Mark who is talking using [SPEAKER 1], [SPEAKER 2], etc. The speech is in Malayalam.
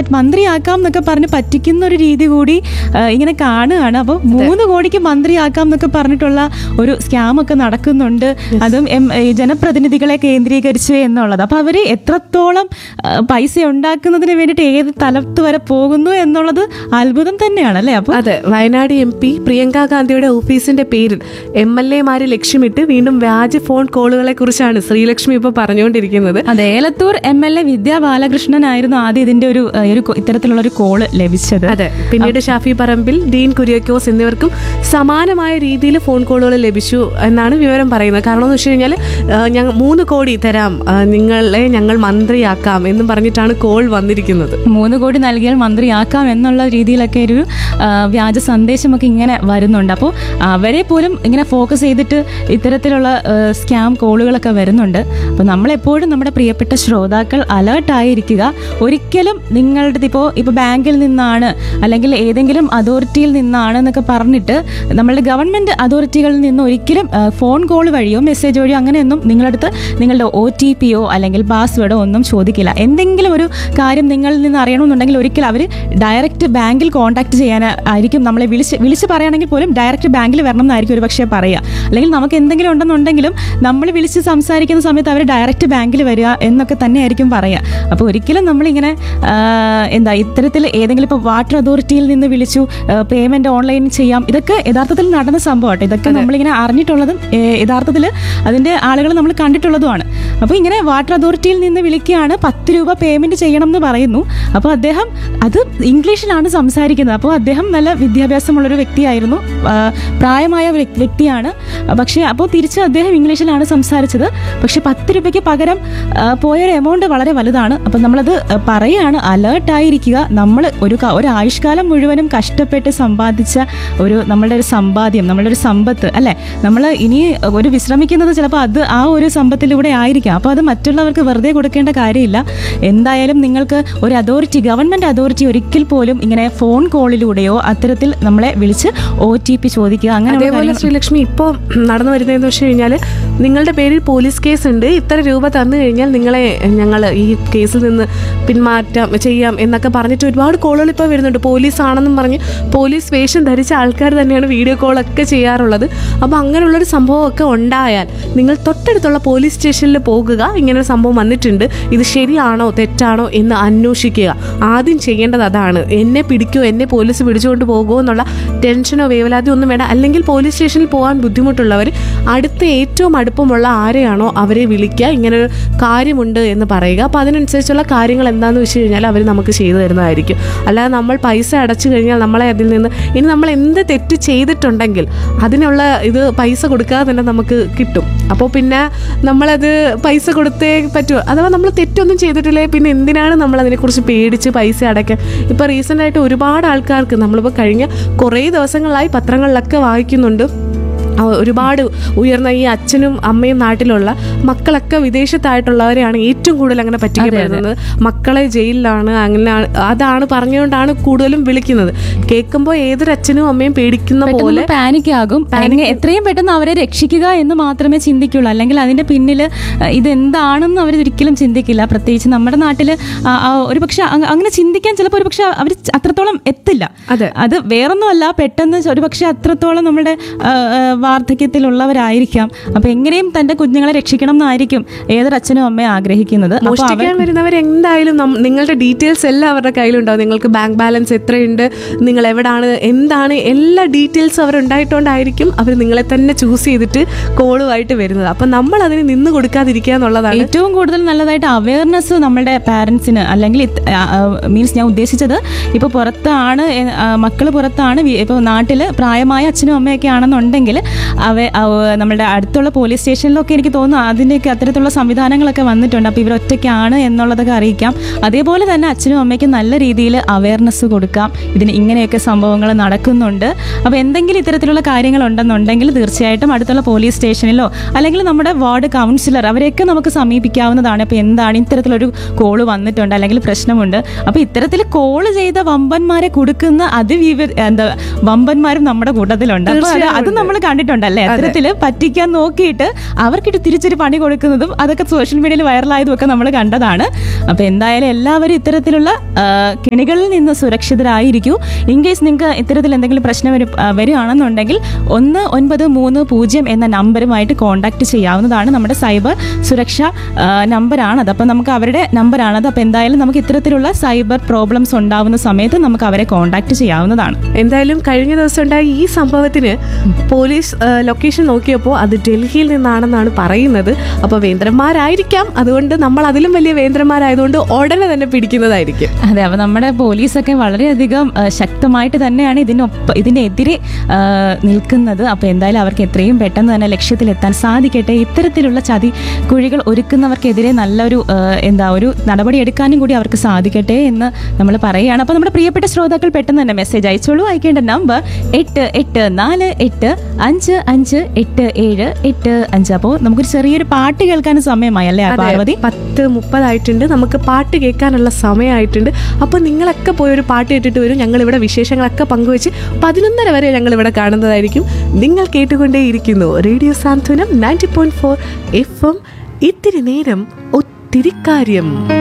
[SPEAKER 1] പറ്റ്- മന്ത്രിയാക്കാം എന്നൊക്കെ പറഞ്ഞ് പറ്റിക്കുന്ന ഒരു രീതി കൂടി ആ, ഇങ്ങനെ കാണുകയാണ് അപ്പോൾ മൂന്ന് കോടിക്ക് മന്ത്രിയാക്കാം എന്നൊക്കെ പറഞ്ഞിട്ടുള്ള ഒരു സ്കാം ഒക്കെ നടക്കുന്നുണ്ട് അതും എം ഈ ജനപ്രതിനിധികളെ കേന്ദ്രീകരിച്ച് എന്നുള്ളത് അപ്പോൾ അവർ എത്രത്തോളം ആ, പൈസ ഉണ്ടാക്കുന്നതിന് വേണ്ടിയിട്ട് ഏത് തലത്ത് വരെ പോകുന്നു എന്നുള്ളത് അത്ഭുതം തന്നെയാണ് അല്ലേ അപ്പോൾ
[SPEAKER 2] അതെ വയനാട് എം പി പ്രിയങ്ക ഗാന്ധിയുടെ ഓഫീസിന്റെ പേരിൽ എം എൽ എമാരെ ലക്ഷ്യമിട്ട് വീണ്ടും വ്യാജ ഫോൺ കോളുകളെ കുറിച്ചാണ് ശ്രീലക്ഷ്മി ഇപ്പോൾ പറഞ്ഞുകൊണ്ടിരിക്കുന്നത്
[SPEAKER 1] അതെ Elathur M L A Vidya ബാലകൃഷ്ണനായിരുന്നു ആദ്യം ഇതിന്റെ ഒരു ആ, ഒരു കൊ- ഇത്തരത്തിലുള്ള ഒരു കോള് ലഭിച്ചത്
[SPEAKER 2] അതെ പിന്നീട് ഷാഫി പറമ്പിൽ ഡീൻ കുര്യാക്കോസ് എന്നിവർക്കും സമാനമായ രീതിയിൽ ഫോൺ കോളുകൾ ലഭിച്ചു എന്നാണ് വിവരം പറയുന്നത് കാരണം എന്ന് വെച്ച് കഴിഞ്ഞാൽ ഞങ്ങൾ മൂന്ന് കോടി തരാം ആ, നിങ്ങളെ ഞങ്ങൾ മന്ത്രിയാക്കാം എന്നും പറഞ്ഞിട്ടാണ് കോൾ വന്നിരിക്കുന്നത്
[SPEAKER 1] മൂന്ന് കോടി നൽകിയാൽ മന്ത്രിയാക്കാം എന്നുള്ള രീതിയിലൊക്കെ ഒരു ആ, വ്യാജ സന്ദേശമൊക്കെ ഇങ്ങനെ വരുന്നുണ്ട് അപ്പോൾ അവരെ പോലും ഇങ്ങനെ ഫോക്കസ് ചെയ്തിട്ട് ഇത്തരത്തിലുള്ള സ്കാം കോളുകളൊക്കെ വരുന്നുണ്ട് അപ്പോൾ നമ്മളെപ്പോഴും നമ്മുടെ പ്രിയപ്പെട്ട ശ്രോതാക്കൾ അലേർട്ടായിരിക്കുക ഒരിക്കലും നിങ്ങളുടെ ഇപ്പോൾ ഇപ്പോൾ ബാങ്കിൽ നിന്നാണ് അല്ലെങ്കിൽ ഏതെങ്കിലും അതോറിറ്റിയിൽ നിന്നാണ് എന്നൊക്കെ പറഞ്ഞിട്ട് നമ്മളുടെ ഗവൺമെൻറ് അതോറിറ്റികളിൽ നിന്ന് ഒരിക്കലും ആ, ഫോൺ കോൾ വഴിയോ മെസ്സേജ് വഴിയോ അങ്ങനെയൊന്നും നിങ്ങളടുത്ത് നിങ്ങളുടെ ഒ ടി പിയോ അല്ലെങ്കിൽ പാസ്വേഡോ ഒന്നും ചോദിക്കില്ല എന്തെങ്കിലും ഒരു കാര്യം നിങ്ങളിൽ നിന്ന് അറിയണമെന്നുണ്ടെങ്കിൽ ഒരിക്കലും അവർ ഡയറക്റ്റ് ബാങ്കിൽ കോൺടാക്ട് ചെയ്യാൻ ആയിരിക്കും നമ്മളെ വിളിച്ച് വിളിച്ച് പറയുകയാണെങ്കിൽ പോലും ഡയറക്റ്റ് ബാങ്കിൽ വരണം എന്നായിരിക്കും ഒരു പക്ഷേ പറയുക അല്ലെങ്കിൽ നമുക്ക് എന്തെങ്കിലും ഉണ്ടെന്നുണ്ടെങ്കിലും നമ്മൾ വിളിച്ച് സംസാരിക്കുന്ന സമയത്ത് അവർ ഡയറക്റ്റ് ബാങ്കിൽ വരിക എന്നൊക്കെ തന്നെയായിരിക്കും പറയുക അപ്പോൾ ഒരിക്കലും നമ്മളിങ്ങനെ ആ, എന്താ ഇത്തരത്തിൽ ഏതെങ്കിലും ഇപ്പോൾ വാട്ടർ അതോറിറ്റിയിൽ നിന്ന് വിളിച്ചു പേയ്മെന്റ് ഓൺലൈൻ ചെയ്യാം ഇതൊക്കെ യഥാർത്ഥത്തിൽ നടന്ന സംഭവമാട്ടോ ഇതൊക്കെ നമ്മളിങ്ങനെ അറിഞ്ഞിട്ടുള്ളതും ഏ, യഥാർത്ഥത്തിൽ അതിന്റെ ആളുകൾ നമ്മൾ കണ്ടിട്ടുള്ളതുമാണ് അപ്പോൾ ഇങ്ങനെ വാട്ടർ അതോറിറ്റിയിൽ നിന്ന് വിളിക്കുകയാണ് പത്ത് രൂപ പേയ്മെന്റ് ചെയ്യണം എന്ന് പറയുന്നു അപ്പോൾ അദ്ദേഹം അത് ഇംഗ്ലീഷിലാണ് സംസാരിക്കുന്നത് അപ്പോൾ അദ്ദേഹം നല്ല വിദ്യാഭ്യാസമുള്ളൊരു വ്യക്തിയായിരുന്നു ആ, പ്രായമായ വ്യക്- വ്യക്തിയാണ് പക്ഷേ അപ്പോൾ തിരിച്ച് അദ്ദേഹം ഇംഗ്ലീഷിലാണ് സംസാരിച്ചത് പക്ഷേ പത്ത് രൂപയ്ക്ക് പകരം ആ, പോയൊരു എമൗണ്ട് വളരെ വലുതാണ് അപ്പം നമ്മളത് ആ, പറയുകയാണ് അലേർട്ടായിരിക്കുക നമ്മൾ ഒരു ക- ഒരു ആയുഷ്കാലം മുഴുവനും കഷ്ടപ്പെട്ട് സമ്പാദിച്ച ഒരു നമ്മളുടെ ഒരു സമ്പാദ്യം നമ്മളുടെ ഒരു സമ്പത്ത് അല്ലേ നമ്മൾ ഇനി ഒരു വിശ്രമിക്കുന്നത് ചിലപ്പോൾ അത് ആ ഒരു സമ്പത്തിലൂടെ ആയിരിക്കാം അപ്പോൾ അത് മറ്റുള്ളവർക്ക് വെറുതെ കൊടുക്കേണ്ട കാര്യമില്ല എന്തായാലും നിങ്ങൾക്ക് ഒരു അതോറിറ്റി ഗവൺമെൻറ് അതോറിറ്റി ഒരിക്കൽ പോലും ഇങ്ങനെ ഫോൺ കോളിലൂടെയോ അത്തരത്തിൽ നമ്മളെ വിളിച്ച് ഒ ടി പി ചോദിക്കുക അങ്ങനെ
[SPEAKER 2] അതേപോലെ ശ്രീലക്ഷ്മി ഇപ്പോൾ നടന്നു വരുന്നതെന്ന് വെച്ച് കഴിഞ്ഞാൽ നിങ്ങളുടെ പേരിൽ പോലീസ് കേസ് ഉണ്ട് ഇത്ര രൂപ തന്നു കഴിഞ്ഞാൽ നിങ്ങളെ ഞങ്ങൾ ഈ കേസിൽ നിന്ന് പിന്മാറ്റാം ചെയ്യാം എന്നൊക്കെ പറഞ്ഞിട്ട് ഒരുപാട് കോളുകൾ ഇപ്പോൾ വരുന്നുണ്ട് പോലീസ് ആണെന്നും പറഞ്ഞ് പോലീസ് വേഷം ധരിച്ച ആൾക്കാർ തന്നെയാണ് വീഡിയോ കോളൊക്കെ ചെയ്യാറുള്ളത് അപ്പോൾ അങ്ങനെയുള്ളൊരു സംഭവമൊക്കെ ഉണ്ടായാൽ നിങ്ങൾ തൊട്ടടുത്തുള്ള പോലീസ് സ്റ്റേഷനിൽ പോകുക ഇങ്ങനെ ഒരു സംഭവം വന്നിട്ടുണ്ട് ഇത് ശരിയാണോ തെറ്റാണോ എന്ന് അന്വേഷിക്കുക ആദ്യം ചെയ്യേണ്ടത് അതാണ് എന്നെ പിടിക്കുമോ എന്നെ പോലീസ് പിടിച്ചുകൊണ്ട് പോകുമോ എന്നുള്ള ടെൻഷനോ വേവലാതിയോ ഒന്നും വേണ്ട അല്ലെങ്കിൽ പോലീസ് സ്റ്റേഷനിൽ പോകാൻ ബുദ്ധിമുട്ടുള്ളവർ അടുത്ത ഏറ്റവും അടുപ്പമുള്ള ആരെയാണോ അവരെ വിളിക്കുക ഇങ്ങനെ ഒരു കാര്യമുണ്ട് എന്ന് പറയുക അപ്പോൾ അതിനനുസരിച്ചുള്ള കാര്യങ്ങൾ എന്താണെന്ന് വെച്ച് കഴിഞ്ഞാൽ അവർ നമുക്ക് ചെയ്തു തരുന്നതായിരിക്കും അല്ലാതെ നമ്മൾ പൈസ അടച്ചു കഴിഞ്ഞാൽ നമ്മളെ അതിൽ നിന്ന് ഇനി നമ്മൾ എന്ത് തെറ്റ് ചെയ്തിട്ടുണ്ടെങ്കിൽ അതിനുള്ള ഇത് പൈസ കൊടുക്കാതെ തന്നെ നമുക്ക് കിട്ടും അപ്പോൾ പിന്നെ നമ്മളത് പൈസ കൊടുത്തേ പറ്റൂ അഥവാ നമ്മൾ തെറ്റൊന്നും ചെയ്തിട്ടില്ലേ പിന്നെ എന്തിനാണ് നമ്മൾ അതിനെക്കുറിച്ച് പേടിച്ച് പൈസ അടയ്ക്കാൻ ഇപ്പോൾ റീസെൻ്റ് ആയിട്ട് ഒരുപാട് ആൾക്കാർക്ക് നമ്മളിപ്പോൾ കഴിഞ്ഞ കുറേ ദിവസങ്ങളായി പത്രങ്ങളിലൊക്കെ വായിക്കുന്നുണ്ട് ആ, ഒരുപാട് ഉയർന്ന ഈ അച്ഛനും അമ്മയും നാട്ടിലുള്ള മക്കളൊക്കെ വിദേശത്തായിട്ടുള്ളവരെയാണ് ഏറ്റവും കൂടുതൽ അങ്ങനെ പറ്റിക്കപ്പെടുന്നത് മക്കളെ ജയിലിലാണ് അങ്ങനെ അതാണ് പറഞ്ഞുകൊണ്ടാണ് കൂടുതലും വിളിക്കുന്നത് കേൾക്കുമ്പോൾ ഏതൊരു അച്ഛനും അമ്മയും പേടിക്കുന്ന പോലെ
[SPEAKER 1] പാനിക് ആകും എങ്ങനെ എത്രയും പെട്ടെന്ന് അവരെ രക്ഷിക്കുക എന്ന് മാത്രമേ ചിന്തിക്കുള്ളൂ അല്ലെങ്കിൽ അതിന്റെ പിന്നിൽ ഇതെന്താണെന്ന് അവർ ഒരിക്കലും ചിന്തിക്കില്ല പ്രത്യേകിച്ച് നമ്മുടെ നാട്ടിൽ ഒരു പക്ഷെ അങ്ങനെ ചിന്തിക്കാൻ ചിലപ്പോൾ ഒരു പക്ഷെ അവർ അത്രത്തോളം എത്തില്ല
[SPEAKER 2] അതെ.
[SPEAKER 1] അത് വേറൊന്നുമല്ല പെട്ടെന്ന് ഒരു പക്ഷെ അത്രത്തോളം നമ്മുടെ ആ, ആ, വാർദ്ധക്യത്തിലുള്ളവരായിരിക്കാം അപ്പൊ എങ്ങനെയും തന്റെ കുഞ്ഞുങ്ങളെ രക്ഷിക്കണം എന്നായിരിക്കും ഏതൊരു അച്ഛനും അമ്മയും ആഗ്രഹിക്കുന്നത് അപ്പൊ അവർ
[SPEAKER 2] മോഷ്ടിക്കാൻ വരുന്നവർ എന്തായാലും നം- നിങ്ങളുടെ ഡീറ്റെയിൽസ് എല്ലാം അവരുടെ കയ്യിലുണ്ടാവും നിങ്ങൾക്ക് ബാങ്ക് ബാലൻസ് എത്രയുണ്ട് നിങ്ങൾ എവിടാണ് എന്താണ് എല്ലാ ഡീറ്റെയിൽസും അവർ ഉണ്ടായിട്ടുകൊണ്ടായിരിക്കും അവർ നിങ്ങളെ തന്നെ ചൂസ് ചെയ്തിട്ട് കോളുമായിട്ട് വരുന്നത് അപ്പം നമ്മൾ അതിന് നിന്ന് കൊടുക്കാതിരിക്കുക എന്നുള്ളതാണ്
[SPEAKER 1] ഏറ്റവും കൂടുതൽ നല്ലതായിട്ട് അവയർനെസ് നമ്മുടെ പാരൻസിന് അല്ലെങ്കിൽ മീൻസ് ഞാൻ ഉദ്ദേശിച്ചത് ഇപ്പോൾ പുറത്താണ് മക്കൾ പുറത്താണ് ഇപ്പോൾ നാട്ടിൽ പ്രായമായ അച്ഛനും അമ്മയൊക്കെ ആണെന്നുണ്ടെങ്കിൽ അവ അവ- നമ്മുടെ അടുത്തുള്ള പോലീസ് സ്റ്റേഷനിലൊക്കെ എനിക്ക് തോന്നുന്നു അതിൻ്റെയൊക്കെ അത്തരത്തിലുള്ള സംവിധാനങ്ങളൊക്കെ വന്നിട്ടുണ്ട് അപ്പോൾ ഇവർ ഒറ്റയ്ക്കാണ് എന്നുള്ളതൊക്കെ അറിയിക്കാം അതേപോലെ തന്നെ അച്ഛനും അമ്മയ്ക്കും നല്ല രീതിയിൽ അവയർനെസ് കൊടുക്കാം ഇതിന് ഇങ്ങനെയൊക്കെ സംഭവങ്ങൾ നടക്കുന്നുണ്ട് അപ്പോൾ എന്തെങ്കിലും ഇത്തരത്തിലുള്ള കാര്യങ്ങൾ ഉണ്ടെന്നുണ്ടെങ്കിൽ തീർച്ചയായിട്ടും അടുത്തുള്ള പോലീസ് സ്റ്റേഷനിലോ അല്ലെങ്കിൽ നമ്മുടെ വാർഡ് കൗൺസിലർ അവരെയൊക്കെ നമുക്ക് സമീപിക്കാവുന്നതാണ് അപ്പോൾ എന്താണ് ഇത്തരത്തിലൊരു കോള് വന്നിട്ടുണ്ട് അല്ലെങ്കിൽ പ്രശ്നമുണ്ട് അപ്പോൾ ഇത്തരത്തിൽ കോള് ചെയ്ത വമ്പന്മാരെ കൊടുക്കുന്ന അതിവിവ എന്താ വമ്പന്മാരും നമ്മുടെ കൂട്ടത്തിലുണ്ട് അപ്പോൾ അത് അത് നമ്മൾ കണ്ടിട്ടുണ്ട് കണ്ടിട്ടുണ്ടല്ലേ അത്തരത്തില് പറ്റിക്കാൻ നോക്കിയിട്ട് അവർക്കിട്ട് തിരിച്ചൊരു പണി കൊടുക്കുന്നതും അതൊക്കെ സോഷ്യൽ മീഡിയയിൽ വൈറലായതും ഒക്കെ നമ്മൾ കണ്ടതാണ് അപ്പൊ എന്തായാലും എല്ലാവരും ഇത്തരത്തിലുള്ള ആ, കെണികളിൽ നിന്ന് സുരക്ഷിതരായിരിക്കൂ ഇൻ കേസ് നിങ്ങൾക്ക് ഇത്തരത്തിൽ എന്തെങ്കിലും പ്രശ്നം വരു- ആ, വരികയാണെന്നുണ്ടെങ്കിൽ ഒന്ന് ഒൻപത് മൂന്ന് പൂജ്യം എന്ന നമ്പറുമായിട്ട് കോൺടാക്ട് ചെയ്യാവുന്നതാണ് നമ്മുടെ സൈബർ സുരക്ഷ ആ, നമ്പറാണത് അപ്പം നമുക്ക് അവരുടെ നമ്പറാണത് അപ്പം എന്തായാലും നമുക്ക് ഇത്തരത്തിലുള്ള സൈബർ പ്രോബ്ലംസ് ഉണ്ടാവുന്ന സമയത്ത് നമുക്ക് അവരെ കോൺടാക്ട് ചെയ്യാവുന്നതാണ്
[SPEAKER 2] എന്തായാലും കഴിഞ്ഞ ദിവസം ഉണ്ടായ ഈ സംഭവത്തിന് പോലീസ് ആ, ലൊക്കേഷൻ നോക്കിയപ്പോൾ അത് ഡൽഹിയിൽ നിന്നാണെന്നാണ് പറയുന്നത് അപ്പോൾ വേന്ദ്രന്മാരായിരിക്കാം അതുകൊണ്ട് നമ്മൾ അതിലും വലിയ വേന്ദ്രന്മാരായതുകൊണ്ട് ഉടനെ തന്നെ പിടിക്കുന്നതായിരിക്കും
[SPEAKER 1] അതെ അപ്പോൾ നമ്മുടെ പോലീസൊക്കെ വളരെയധികം ആ, ശക്തമായിട്ട് തന്നെയാണ് ഇതിനൊപ്പം ഇതിനെതിരെ ആ, നിൽക്കുന്നത് അപ്പോൾ എന്തായാലും അവർക്ക് എത്രയും പെട്ടെന്ന് തന്നെ ലക്ഷ്യത്തിലെത്താൻ സാധിക്കട്ടെ ഇത്തരത്തിലുള്ള ചതി കുഴികൾ ഒരുക്കുന്നവർക്കെതിരെ നല്ലൊരു ആ, എന്താ ഒരു നടപടി എടുക്കാനും കൂടി അവർക്ക് സാധിക്കട്ടെ എന്ന് നമ്മൾ പറയുകയാണ് അപ്പോൾ നമ്മുടെ പ്രിയപ്പെട്ട ശ്രോതാക്കൾ പെട്ടെന്ന് തന്നെ മെസ്സേജ് അയച്ചോളൂ അയക്കേണ്ട നമ്പർ എട്ട് എട്ട് നാല് എട്ട് അഞ്ച് അഞ്ച് എട്ട് ഏഴ് എട്ട് അഞ്ച് അപ്പോൾ നമുക്കൊരു ചെറിയൊരു പാട്ട് കേൾക്കാനും സമയമായി അല്ലേ
[SPEAKER 2] അതെ,
[SPEAKER 1] പാർവതി
[SPEAKER 2] പത്ത് മുപ്പതായിട്ടുണ്ട് നമുക്ക് പാട്ട് കേൾക്കാനുള്ള സമയമായിട്ടുണ്ട് അപ്പോൾ നിങ്ങളൊക്കെ പോയി ഒരു പാട്ട് കേട്ടിട്ട് വരും ഞങ്ങൾ ഇവിടെ വിശേഷങ്ങളൊക്കെ പങ്കുവെച്ച് പതിനൊന്നര വരെ ഞങ്ങൾ ഇവിടെ കാണുന്നതായിരിക്കും നിങ്ങൾ കേട്ടുകൊണ്ടേയിരിക്കുന്നു radio Santhwanam ninety point four F M ഇത്തിരി നേരം ഒത്തിരി കാര്യം